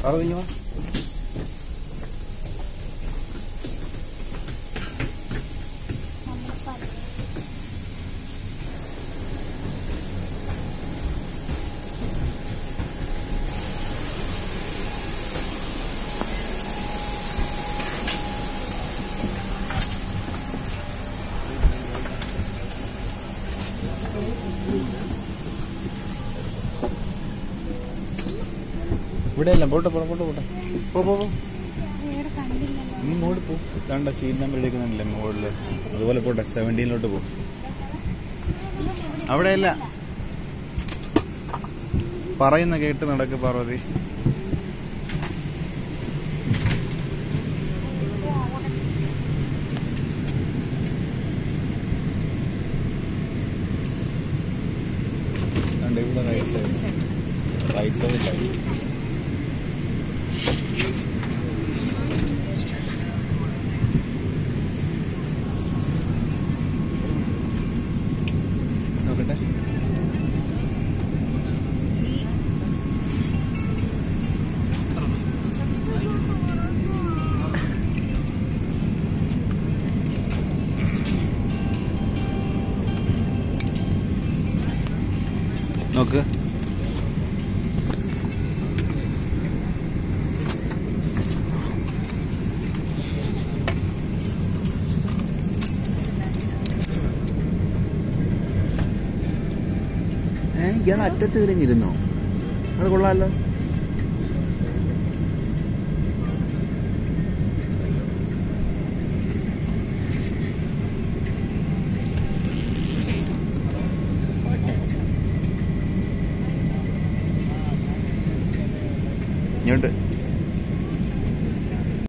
അറിഞ്ഞോ ഇവിടെ അല്ല പോട്ടെ പോട്ടെ പോട്ടെ പോട്ടെ പോ പോ പോ ഇവിടെ കണ്ടില്ലല്ലോ നീ മോളിൽ പോ രണ്ട സീറ്റ് നമ്പർ എടുക്കുന്നുണ്ടല്ലേ മുകളില് അതുപോലെ പോട്ടെ സെവൻറ്റീനിലോട്ട് പോ അവിടെ അല്ല പറയുന്ന കേട്ട് നടക്ക് പാർവതി ദാണ്ടെ ഇവിടെ right side right side light നോക്കട്ടെ നോക്ക് ഏ ഇയാൾ അറ്റത്ത് വിരിഞ്ഞിരുന്നോ അത് കൊള്ളാമല്ലോ ഇങ്ങോട്ട്